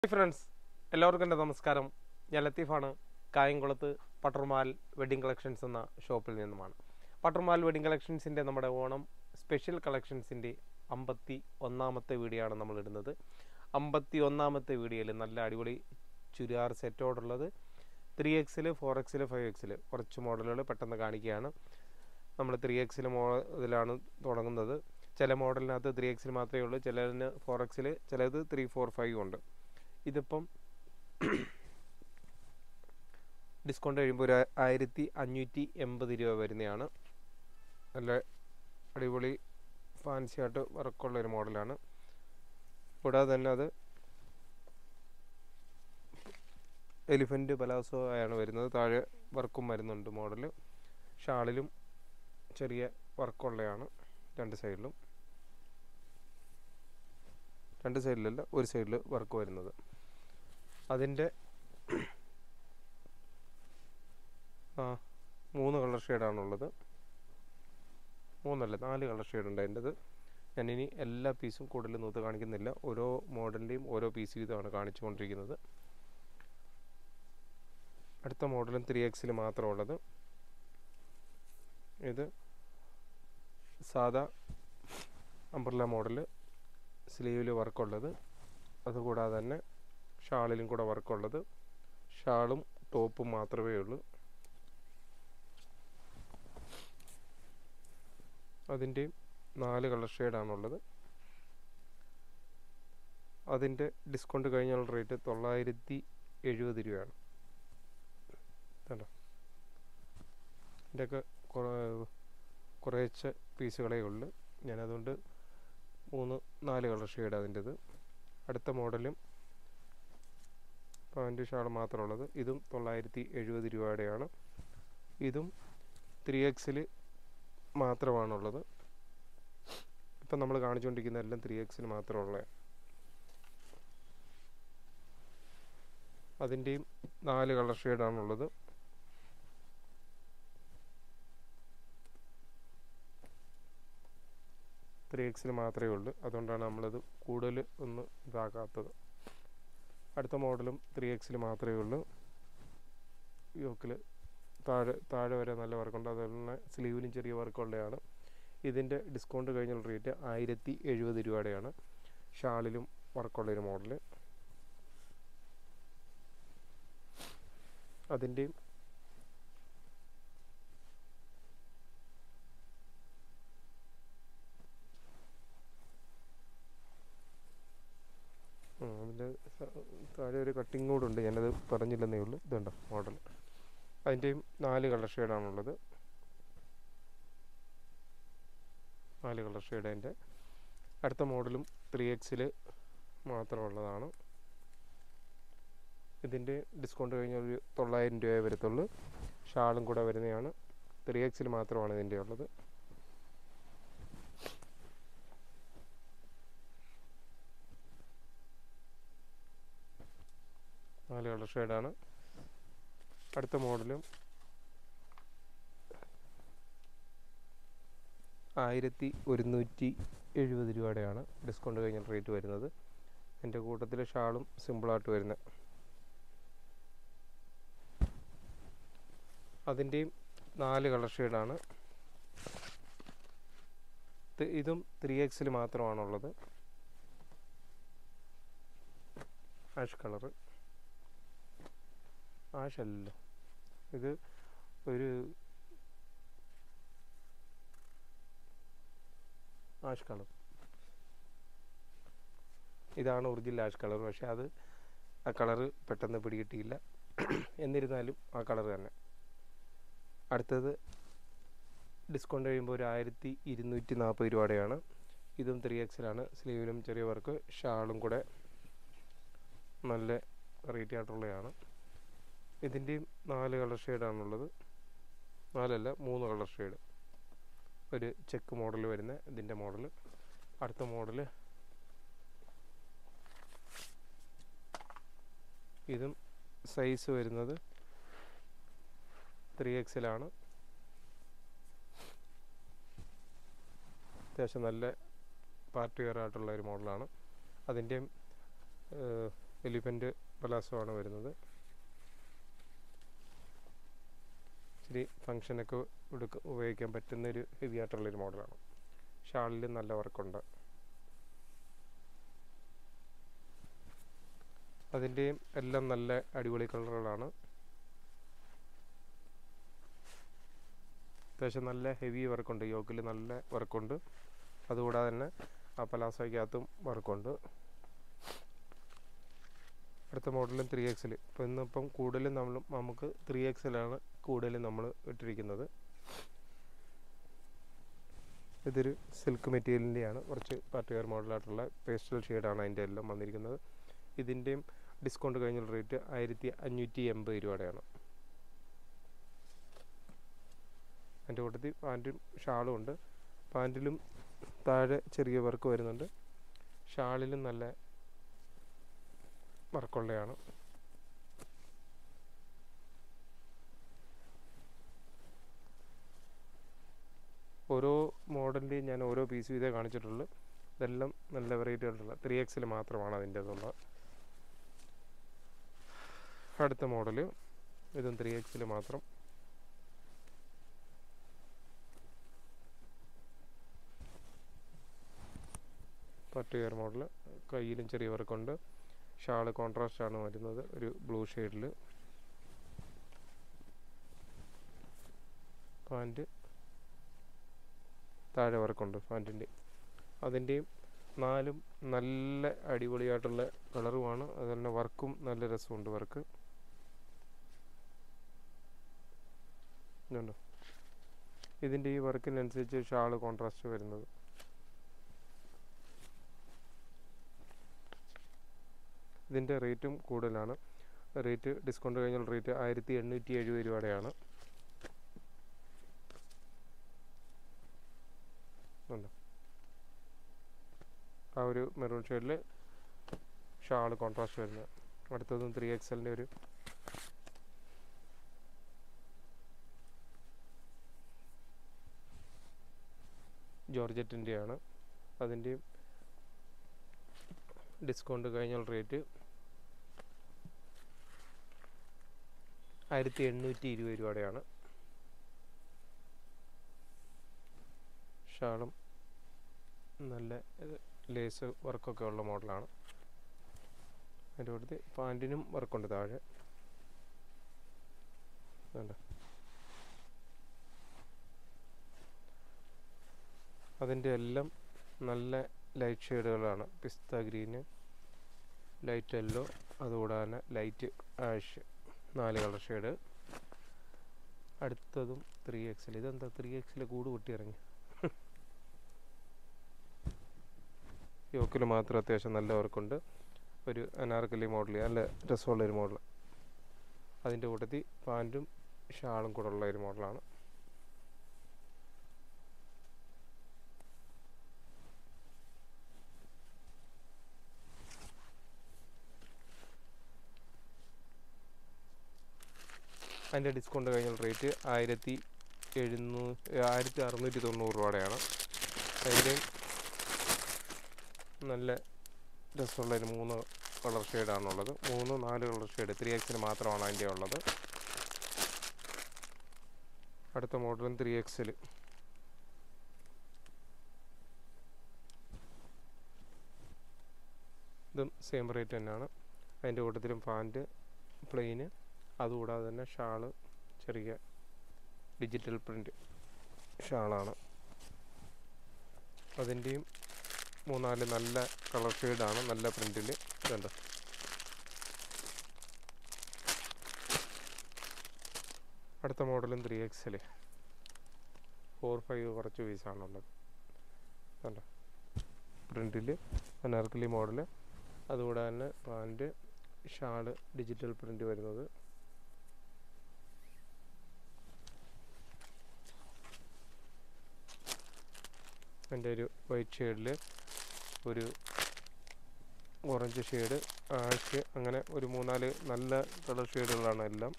Hi friends എല്ലാവർക്കും എൻ്റെ നമസ്കാരം ഞാൻ ലത്തീഫാണ് കായംകുളത്ത് പട്ടർമാൽ വെഡിങ് കളക്ഷൻസ് എന്ന ഷോപ്പിൽ നിന്നുമാണ് പട്ടർമാൽ വെഡിങ് കളക്ഷൻസിൻ്റെ നമ്മുടെ ഓണം സ്പെഷ്യൽ കളക്ഷൻസിൻ്റെ അമ്പത്തി ഒന്നാമത്തെ വീഡിയോ ആണ് നമ്മൾ ഇടുന്നത് അമ്പത്തി ഒന്നാമത്തെ വീഡിയോയിൽ നല്ല അടിപൊളി ചുരിദാർ സെറ്റോടുള്ളത് ത്രീ എക്സിൽ ഫോർ എക്സിൽ ഫൈവ് എക്സിൽ കുറച്ച് മോഡലുകൾ പെട്ടെന്ന് കാണിക്കുകയാണ് നമ്മൾ ത്രീ എക്സിൽ മോഡലാണ് തുടങ്ങുന്നത് ചില മോഡലിനകത്ത് ത്രീ എക്സിൽ മാത്രമേ ഉള്ളൂ ചിലതിന് ഫോർ എക്സിൽ ചിലത് ത്രീ ഫോർ ഫൈവ് ഉണ്ട് ഇതിപ്പം ഡിസ്കൗണ്ട് കഴിയുമ്പോൾ ഒരു ആയിരത്തി അഞ്ഞൂറ്റി എൺപത് രൂപ വരുന്നതാണ് നല്ല അടിപൊളി ഫാൻസി ആയിട്ട് വർക്കുള്ള ഒരു മോഡലാണ് കൂടാതെ തന്നെ അത് എലിഫൻറ്റ് പലാസോ ആണ് വരുന്നത് താഴെ വർക്കും വരുന്നുണ്ട് മോഡൽ ഷാളിലും ചെറിയ വർക്കുള്ളതാണ് രണ്ട് സൈഡിലും രണ്ട് സൈഡിലല്ല ഒരു സൈഡിൽ വർക്ക് വരുന്നത് അതിൻ്റെ ആ മൂന്ന് കളർ ഷെയ്ഡാണുള്ളത് മൂന്നല്ല നാല് കളർ ഷെയ്ഡ് ഉണ്ട് അതിൻ്റെത് ഞാനിനി എല്ലാ പീസും കൂടുതൽ നൂത്ത് കാണിക്കുന്നില്ല ഓരോ മോഡലിൻ്റെയും ഓരോ പീസ് വീതമാണ് കാണിച്ചുകൊണ്ടിരിക്കുന്നത് അടുത്ത മോഡലും ത്രീ എക്സിൽ മാത്രമുള്ളത് ഇത് സാധാ അംബ്രല മോഡൽ സ്ലീവിൽ വർക്കുള്ളത് അതുകൂടാതെ തന്നെ ഷാളിലും കൂടെ വർക്കുള്ളത് ഷാളും ടോപ്പും മാത്രമേ ഉള്ളൂ അതിൻ്റെയും നാല് കളർ ഷെയ്ഡാണുള്ളത് അതിൻ്റെ ഡിസ്കൗണ്ട് കഴിഞ്ഞുള്ള റേറ്റ് തൊള്ളായിരത്തി എഴുപത് രൂപയാണ് കണ്ടോ ഇതിൻ്റെയൊക്കെ കുറേശ്ശെ പീസുകളേ ഉള്ളൂ ഞാനതുകൊണ്ട് മൂന്ന് നാല് കളർ ഷെയ്ഡ് അതിൻ്റെത് അടുത്ത മോഡലും പാൻറ്റ് ഷാൾ മാത്രമുള്ളത് ഇതും തൊള്ളായിരത്തി എഴുപത് രൂപയുടെയാണ് ഇതും ത്രീ എക്സിൽ മാത്രമാണുള്ളത് ഇപ്പം നമ്മൾ കാണിച്ചുകൊണ്ടിരിക്കുന്ന എല്ലാം ത്രീ എക്സിൽ മാത്രമുള്ള അതിൻ്റെയും നാല് കളർ ഷെയ്ഡാണുള്ളത് ത്രീ എക്സിൽ മാത്രമേ ഉള്ളൂ അതുകൊണ്ടാണ് നമ്മളത് കൂടുതൽ ഒന്ന് ഇതാക്കാത്തത് അടുത്ത മോഡലും ത്രീ എക്സിൽ മാത്രമേ ഉള്ളൂ യോക്കിൽ താഴെ താഴെ വരെ നല്ല വർക്കുണ്ട് അതുപോലെ സ്ലീവിനും ചെറിയ വർക്കുള്ളതാണ് ഇതിൻ്റെ ഡിസ്കൗണ്ട് കഴിഞ്ഞുള്ള റേറ്റ് ആയിരത്തി എഴുപത് രൂപയുടെയാണ് ഷാളിലും വർക്കുള്ളൊരു മോഡൽ അതിൻ്റെയും അതിൻ്റെ താഴെ ഒരു കട്ടിങ് കൂടെ ഉണ്ട് ഞാനത് പറഞ്ഞില്ലെന്നേ ഉള്ളൂ ഇതുണ്ടോ മോഡൽ അതിൻ്റെയും നാല് കളർ ഷെയ്ഡാണുള്ളത് നാല് കളർ ഷെയ്ഡ് അതിൻ്റെ അടുത്ത മോഡലും ത്രീ എക്സിൽ മാത്രമുള്ളതാണ് ഇതിൻ്റെ ഡിസ്കൗണ്ട് കഴിഞ്ഞ ഒരു തൊള്ളായിരം രൂപയെ വരത്തുള്ളൂ ഷാളും കൂടെ വരുന്നതാണ് ത്രീ എക്സിൽ മാത്രമാണ് ഇതിൻ്റെ ഉള്ളത് നാല് കളർ ഷെയ്ഡാണ് അടുത്ത മോഡലും ആയിരത്തി ഒരുന്നൂറ്റി എഴുപത് രൂപയുടെയാണ് ഡിസ്കൗണ്ട് കഴിഞ്ഞ റേറ്റ് വരുന്നത് എൻ്റെ കൂട്ടത്തിൽ ഷാളും സിമ്പിളായിട്ട് വരുന്നത് അതിൻ്റെയും നാല് കളർ ഷെയ്ഡാണ് ഇതും ത്രീ എക്സിൽ മാത്രമാണുള്ളത് ആഷ് കളറ് ആഷല്ലോ ഇത് ഒരു ആഷ് കളർ ഇതാണ് ഒറിജിനൽ ആഷ് കളർ പക്ഷെ അത് ആ കളറ് പെട്ടെന്ന് പിടികിട്ടിയില്ല എന്നിരുന്നാലും ആ കളർ തന്നെ അടുത്തത് ഡിസ്കൗണ്ട് കഴിയുമ്പോൾ ഒരു ആയിരത്തി ഇരുന്നൂറ്റി നാൽപ്പത് രൂപയുടെയാണ് ഇതും ത്രീ എക്സിലാണ് സ്ലീവിലും ചെറിയ വർക്ക് ഷാളും കൂടെ നല്ല റേറ്റ് ആയിട്ടുള്ളതാണ് ഇതിൻ്റെയും നാല് കളർ ഷെയ്ഡാണുള്ളത് നാലല്ല മൂന്ന് കളർ ഷെയ്ഡ് ഒരു ചെക്ക് മോഡൽ വരുന്ന ഇതിൻ്റെ മോഡൽ അടുത്ത മോഡൽ ഇതും സൈസ് വരുന്നത് ത്രീ എക്സിലാണ് അത്യാവശ്യം നല്ല പാർട്ടി വെയർ ആയിട്ടുള്ള ഒരു മോഡലാണ് അതിൻ്റെയും എലിഫൻറ്റ് പലാസോ ആണ് വരുന്നത് ഇച്ചിരി ഫങ്ഷനൊക്കെ എടുക്ക ഉപയോഗിക്കാൻ പറ്റുന്ന ഒരു ഹെവി ആയിട്ടുള്ളൊരു മോഡലാണ് ഷാളിൽ നല്ല വർക്കുണ്ട് അതിൻ്റെയും എല്ലാം നല്ല അടിപൊളി കളറുകളാണ് അത്യാവശ്യം നല്ല ഹെവി വർക്കുണ്ട് യോക്കിൽ നല്ല വർക്കുണ്ട് അതുകൂടാതെ തന്നെ ആ പലാസോയ്ക്കകത്തും വർക്കുണ്ട് അടുത്ത മോഡലും ത്രീ എക്സിൽ ഇപ്പോൾ ഇന്നിപ്പം കൂടുതലും നമ്മൾ നമുക്ക് ത്രീ എക്സിലാണ് കൂടുതലും നമ്മൾ ഇട്ടിരിക്കുന്നത് ഇതൊരു സിൽക്ക് മെറ്റീരിയലിൻ്റെയാണ് കുറച്ച് പാർട്ടി വെയർ മോഡലായിട്ടുള്ള പേസ്റ്റൽ ഷെയ്ഡാണ് അതിൻ്റെ എല്ലാം വന്നിരിക്കുന്നത് ഇതിൻ്റെയും ഡിസ്കൗണ്ട് കഴിഞ്ഞുള്ള റേറ്റ് ആയിരത്തി അഞ്ഞൂറ്റി എൺപത് രൂപയുടെയാണ് അതിൻ്റെ കൂട്ടത്തിൽ പാൻറ്റും ഷാളും ഉണ്ട് പാൻറ്റിലും താഴെ ചെറിയ വർക്ക് വരുന്നുണ്ട് ഷാളിലും നല്ല വർക്കുള്ളതാണ് ഓരോ മോഡലിൻ്റെയും ഞാൻ ഓരോ പീസ് ഇതേ കാണിച്ചിട്ടുള്ളൂ ഇതെല്ലാം നല്ല വെറൈറ്റി ആയിട്ടുള്ള ത്രീ എക്സിൽ മാത്രമാണ് അതിൻ്റേതുള്ള അടുത്ത മോഡൽ ഇതും ത്രീ എക്സിൽ മാത്രം പട്ട് വെയർ മോഡൽ കയ്യിലും ചെറിയ വർക്കുണ്ട് ഷാള് കോൺട്രാസ്റ്റ് ആണ് വരുന്നത് ഒരു ബ്ലൂ ഷെയ്ഡിൽ പാൻറ്റ് താഴെ വർക്കുണ്ട് പാൻറ്റിൻ്റെ അതിൻ്റെയും നാലും നല്ല അടിപൊളിയായിട്ടുള്ള കളറുമാണ് അതുപോലെ വർക്കും നല്ല രസമുണ്ട് വർക്ക് ഇതുണ്ടോ ഇതിൻ്റെ ഈ വർക്കിനനുസരിച്ച് ഷാള് കോൺട്രാസ്റ്റ് വരുന്നത് ഇതിൻ്റെ റേറ്റും കൂടുതലാണ് റേറ്റ് ഡിസ്കൗണ്ട് കഴിഞ്ഞുള്ള റേറ്റ് ആയിരത്തി എണ്ണൂറ്റി എഴുപത് രൂപയുടെയാണ് ഉണ്ട് ആ ഒരു മെറൂൺ ഷെയ്ഡിൽ ഷാൾ കോൺട്രാസ്റ്റ് വരുന്നത് അടുത്തതും ത്രീ എക്സലിൻ്റെ ഒരു ജോർജറ്റിൻ്റെയാണ് അതിൻ്റെയും ഡിസ്കൗണ്ട് കഴിഞ്ഞുള്ള റേറ്റ് ആയിരത്തി എണ്ണൂറ്റി ഇരുപത് രൂപയുടെയാണ് ഷാളും നല്ല ലേസ് വർക്കൊക്കെ ഉള്ള മോഡലാണ് അതിൻ്റെ കൂട്ടത്തിൽ പാൻറ്റിനും വർക്കുണ്ട് താഴെ വേണ്ട അതിൻ്റെ എല്ലാം നല്ല ലൈറ്റ് ഷെയ്ഡുകളാണ് പിസ്ത ഗ്രീന് ലൈറ്റ് യെല്ലോ അതുകൂടാതെ തന്നെ ലൈറ്റ് ആഷ് നാല് കളർ ഷെയ്ഡ് അടുത്തതും ത്രീ എക്സിൽ ഇതെന്താ ത്രീ എക്സിൽ കൂട് പൊട്ടി ഇറങ്ങി യോക്കിൽ മാത്രം അത്യാവശ്യം നല്ല വർക്കുണ്ട് ഒരു അനാർക്കലി മോഡൽ നല്ല രസമുള്ള ഒരു മോഡൽ അതിൻ്റെ കൂട്ടത്തിൽ പാൻറ്റും ഷാളും കൂടെ ഉള്ള ഒരു മോഡലാണ് അതിൻ്റെ ഡിസ്കൗണ്ട് കഴിഞ്ഞ റേറ്റ് ആയിരത്തി എഴുന്നൂ ആയിരത്തി അറുന്നൂറ്റി തൊണ്ണൂറ് രൂപയുടെയാണ് അതിൻ്റെ നല്ല രസമുള്ള ഒരു മൂന്ന് കളർ ഷെയ്ഡാണുള്ളത് മൂന്ന് നാല് കളർ ഷെയ്ഡ് ത്രീ എക്സിന് മാത്രമാണ് അതിൻ്റെ ഉള്ളത് അടുത്ത മോഡലും ത്രീ എക്സിൽ ഇതും സെയിം റേറ്റ് തന്നെയാണ് അതിൻ്റെ കൂട്ടത്തിലും പാൻറ്റ് പ്ലെയിന് അതുകൂടാതെ തന്നെ ഷാള് ചെറിയ ഡിജിറ്റൽ പ്രിൻ്റ് ഷാളാണ് അതിൻ്റെയും മൂന്നാല് നല്ല കളർ ഷെയ്ഡാണ് നല്ല പ്രിൻറ്റിൽ ഇതുണ്ട് അടുത്ത മോഡലും ത്രീ എക്സിൽ ഫോർ ഫൈവ് കുറച്ച് പീസാണുള്ളത് കണ്ടോ പ്രിൻറ്റിൽ അനാർക്കലി മോഡൽ അതുകൂടാതെ തന്നെ പാൻറ്റ് ഷാള് ഡിജിറ്റൽ പ്രിൻ്റ് വരുന്നത് അതിൻ്റെ ഒരു വൈറ്റ് ഷെയ്ഡിൽ ഒരു ഓറഞ്ച് ഷെയ്ഡ് ആഷ് അങ്ങനെ ഒരു മൂന്നാല് നല്ല കളർ ഷെയ്ഡുകളാണ് എല്ലാം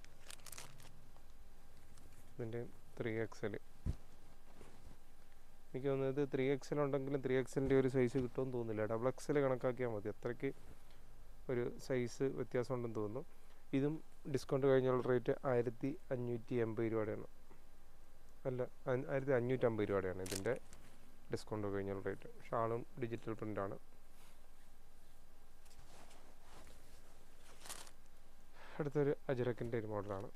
ഇതിൻ്റെ ത്രീ എക്സൽ എനിക്ക് തോന്നുന്നത് ത്രീ എക്സൽ ഉണ്ടെങ്കിലും ത്രീ എക്സലിൻ്റെ ഒരു സൈസ് കിട്ടുമെന്ന് തോന്നുന്നില്ല ഡബിൾ എക്സൽ കണക്കാക്കിയാൽ മതി അത്രയ്ക്ക് ഒരു സൈസ് വ്യത്യാസം ഉണ്ടെന്ന് തോന്നുന്നു ഇതും ഡിസ്കൗണ്ട് കഴിഞ്ഞുള്ള റേറ്റ് ആയിരത്തി അഞ്ഞൂറ്റി എൺപത് രൂപയുടെയാണ് അല്ല അ- ആയിരത്തി അഞ്ഞൂറ്റമ്പത് രൂപയുടെയാണ് ഇതിൻ്റെ ഡിസ്കൗണ്ട് കഴിഞ്ഞുള്ള റേറ്റ് ഷാളും ഡിജിറ്റൽ പ്രിൻ്റാണ് അടുത്തൊരു അജരക്കിൻ്റെ ഒരു മോഡലാണ്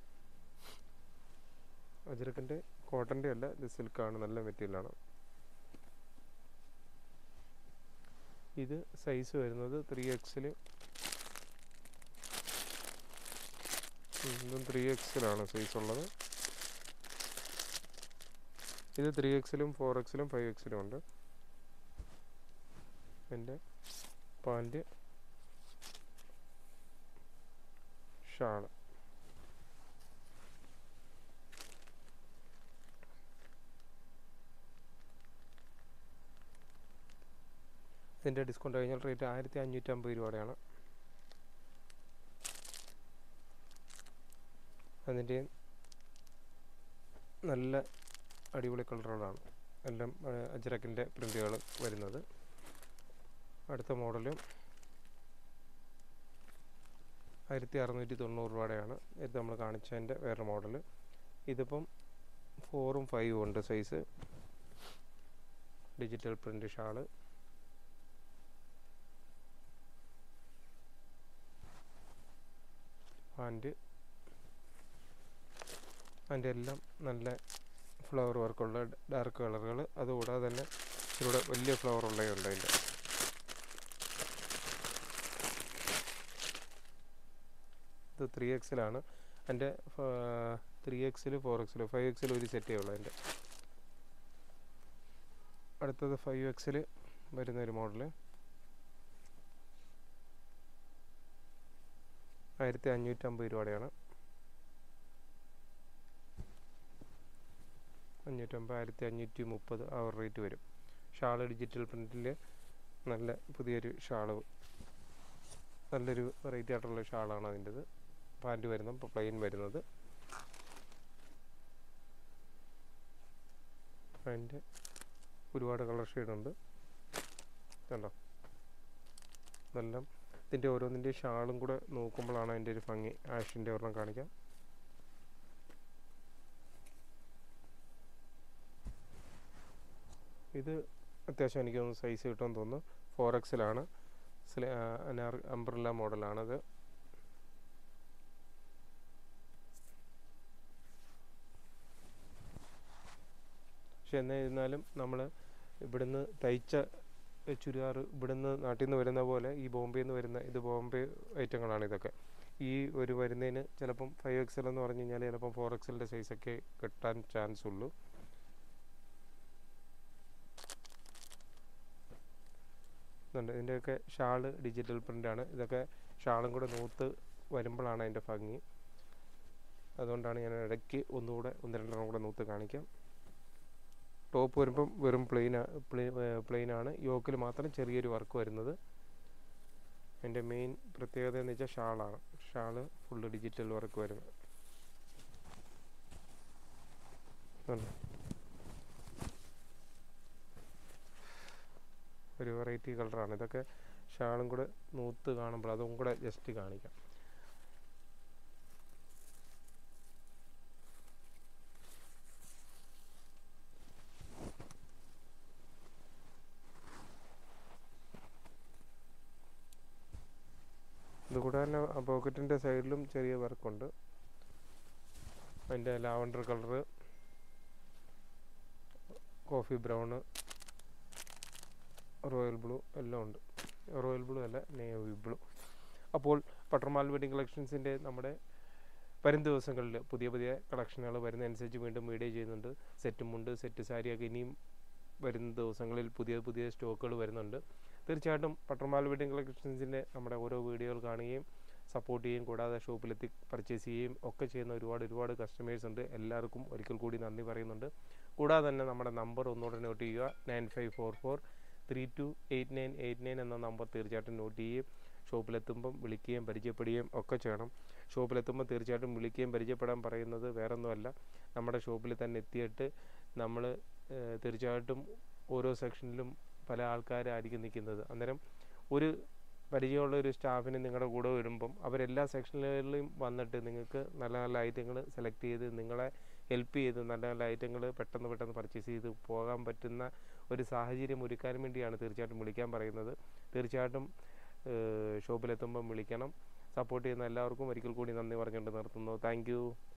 അജരക്കിൻ്റെ കോട്ടൻ്റെ അല്ല ഇത് സിൽക്കാണ് നല്ല മെറ്റീരിയലാണ് ഇത് സൈസ് വരുന്നത് ത്രീ എക്സിൽ ഇതും ത്രീ എക്സിലാണ് സൈസ് ഉള്ളത് ഇത് ത്രീ എക്സിലും ഫോർ എക്സിലും ഫൈവ് എക്സിലും ഉണ്ട് എൻ്റെ പാൻറ് ഷാള് ഇതിൻ്റെ ഡിസ്കൗണ്ട് കഴിഞ്ഞാൽ റേറ്റ് ആയിരത്തി അഞ്ഞൂറ്റമ്പത് രൂപയുടെയാണ് അതിൻ്റെ നല്ല അടിപൊളി കളറുകളാണ് എല്ലാം അജ്രക്കിൻ്റെ പ്രിൻ്റുകൾ വരുന്നത് അടുത്ത മോഡലും ആയിരത്തി അറുന്നൂറ്റി തൊണ്ണൂറ് രൂപയുടെയാണ് ഇത് നമ്മൾ കാണിച്ചതിൻ്റെ വേറെ മോഡൽ ഇതിപ്പം ഫോറും ഫൈവും ഉണ്ട് size digital print shawl pant അതിൻ്റെ എല്ലാം നല്ല ഫ്ലവർ വർക്കുള്ള ഡാർക്ക് കളറുകൾ അതുകൂടാതെ തന്നെ ഇവിടെ വലിയ ഫ്ലവർ ഉള്ളതുണ്ട് അതിൻ്റെ ഇത് ത്രീ എക്സിലാണ് എൻ്റെ ത്രീ എക്സിൽ ഫോർ എക്സിൽ ഫൈവ് എക്സിൽ ഒരു സെറ്റേ ഉള്ളൂ എൻ്റെ അടുത്തത് ഫൈവ് എക്സിൽ വരുന്ന ഒരു മോഡല് ആയിരത്തി അഞ്ഞൂറ്റമ്പത് രൂപയുടെയാണ് അഞ്ഞൂറ്റമ്പത് ആയിരത്തി അഞ്ഞൂറ്റി മുപ്പത് ആ ഒരു റേറ്റ് വരും ഷാള് ഡിജിറ്റൽ പ്രിൻറ്റിൽ നല്ല പുതിയൊരു ഷാള് നല്ലൊരു വെറൈറ്റി ആയിട്ടുള്ള ഷാളാണ് അതിൻ്റെത് പാൻറ്റ് വരുന്നത് ഇപ്പോൾ പ്ലെയിൻ വരുന്നത് അതിൻ്റെ ഒരുപാട് കളർ ഷെയ്ഡുണ്ട് കണ്ടോ ഇതെല്ലാം ഇതിൻ്റെ ഓരോന്നിൻ്റെ ഷാളും കൂടെ നോക്കുമ്പോഴാണ് അതിൻ്റെ ഒരു ഭംഗി ആഷിൻ്റെ ഒരെണ്ണം കാണിക്കാം ഇത് അത്യാവശ്യം എനിക്ക് തോന്നുന്നു സൈസ് കിട്ടുമെന്ന് തോന്നുന്നു ഫോർ എക്സിലാണ് അംബ്രല്ല മോഡലാണത് പക്ഷെ എന്നിരുന്നാലും നമ്മൾ ഇവിടുന്ന് തയ്ച്ച ചുരിദാർ ഇവിടുന്ന് നാട്ടിൽ നിന്ന് വരുന്ന പോലെ ഈ ബോംബെയിൽ നിന്ന് വരുന്ന ഇത് ബോംബെ ഐറ്റങ്ങളാണ് ഇതൊക്കെ ഈ ഒരു വരുന്നതിന് ചിലപ്പം ഫൈവ് എക്സൽ എന്ന് പറഞ്ഞു കഴിഞ്ഞാൽ ചിലപ്പം ഫോർ എക്സലിൻ്റെ സൈസൊക്കെ കിട്ടാൻ ചാൻസ് ഉള്ളൂ ഇതുണ്ട് ഇതിൻ്റെയൊക്കെ ഷാള് ഡിജിറ്റൽ പ്രിൻ്റാണ് ഇതൊക്കെ ഷാളും കൂടെ നൂത്ത് വരുമ്പോഴാണ് അതിൻ്റെ ഭംഗി അതുകൊണ്ടാണ് ഞാൻ ഇടയ്ക്ക് ഒന്നുകൂടെ ഒന്ന് രണ്ടെണ്ണം കൂടെ നൂത്ത് കാണിക്കാം ടോപ്പ് വരുമ്പം വെറും പ്ലെയിൻ പ്ലെയിൻ ആണ് യോക്കിൽ മാത്രം ചെറിയൊരു വർക്ക് വരുന്നത് അതിൻ്റെ മെയിൻ പ്രത്യേകത എന്ന് വെച്ചാൽ ഷാളാണ് ഷാള് ഫുള്ള് ഡിജിറ്റൽ വർക്ക് വരുന്നത് കണ്ടോ? ഒരു വെറൈറ്റി കളറാണ് ഇതൊക്കെ ഷാളും കൂടെ നൂത്ത് കാണുമ്പോൾ അതും കൂടെ ജസ്റ്റ് കാണിക്കാം ഇതുകൂടാതെ തന്നെ ആ പോക്കറ്റിൻ്റെ സൈഡിലും ചെറിയ വർക്കുണ്ട് അതിൻ്റെ lavender colour coffee brown royal blue എല്ലാം ഉണ്ട് റോയൽ ബ്ലൂ അല്ല നേവി ബ്ലൂ അപ്പോൾ പട്ടർമാൽ വെഡിങ് കളക്ഷൻസിൻ്റെ നമ്മുടെ വരും ദിവസങ്ങളിൽ പുതിയ പുതിയ കളക്ഷനുകൾ വരുന്നതനുസരിച്ച് വീണ്ടും വീഡിയോ ചെയ്യുന്നുണ്ട് സെറ്റും മുണ്ട് സെറ്റ് സാരിയൊക്കെ ഇനിയും വരുന്ന ദിവസങ്ങളിൽ പുതിയ പുതിയ സ്റ്റോക്കുകൾ വരുന്നുണ്ട് തീർച്ചയായിട്ടും പട്ടർമാൽ വെഡിങ് കളക്ഷൻസിൻ്റെ നമ്മുടെ ഓരോ വീഡിയോകൾ കാണുകയും സപ്പോർട്ട് ചെയ്യുകയും കൂടാതെ ഷോപ്പിലെത്തി പർച്ചേസ് ചെയ്യുകയും ഒക്കെ ചെയ്യുന്ന ഒരുപാട് ഒരുപാട് കസ്റ്റമേഴ്സ് ഉണ്ട് എല്ലാവർക്കും ഒരിക്കൽ കൂടി നന്ദി പറയുന്നുണ്ട് കൂടാതെ തന്നെ നമ്മുടെ നമ്പർ ഒന്നുകൂടെ നോട്ട് ചെയ്യുക nine five four four three two eight nine eight nine എന്ന നമ്പർ തീർച്ചയായിട്ടും നോട്ട് ചെയ്യുകയും ഷോപ്പിലെത്തുമ്പം വിളിക്കുകയും പരിചയപ്പെടുകയും ഒക്കെ ചെയ്യണം ഷോപ്പിലെത്തുമ്പോൾ തീർച്ചയായിട്ടും വിളിക്കുകയും പരിചയപ്പെടാൻ പറയുന്നത് വേറൊന്നുമല്ല നമ്മുടെ ഷോപ്പിൽ തന്നെ എത്തിയിട്ട് നമ്മൾ ഏഹ് തീർച്ചയായിട്ടും ഓരോ സെക്ഷനിലും പല ആൾക്കാരായിരിക്കും നിൽക്കുന്നത് അന്നേരം ഒരു പരിചയമുള്ള ഒരു സ്റ്റാഫിന് നിങ്ങളുടെ കൂടെ വരുമ്പം അവരെല്ലാ സെക്ഷനുകളിലും വന്നിട്ട് നിങ്ങൾക്ക് നല്ല നല്ല ഐറ്റങ്ങൾ സെലക്ട് ചെയ്ത് നിങ്ങളെ ഹെൽപ്പ് ചെയ്ത് നല്ല നല്ല ഐറ്റങ്ങൾ പെട്ടെന്ന് പെട്ടെന്ന് പർച്ചേസ് ചെയ്ത് പോകാൻ പറ്റുന്ന ഒരു സാഹചര്യം ഒരുക്കാൻ വേണ്ടിയാണ് തീർച്ചയായിട്ടും വിളിക്കാൻ പറയുന്നത് തീർച്ചയായിട്ടും ഷോപ്പിലെത്തുമ്പം വിളിക്കണം സപ്പോർട്ട് ചെയ്യുന്ന എല്ലാവർക്കും ഒരിക്കൽ കൂടി നന്ദി പറഞ്ഞുകൊണ്ട് നിർത്തുന്നു താങ്ക്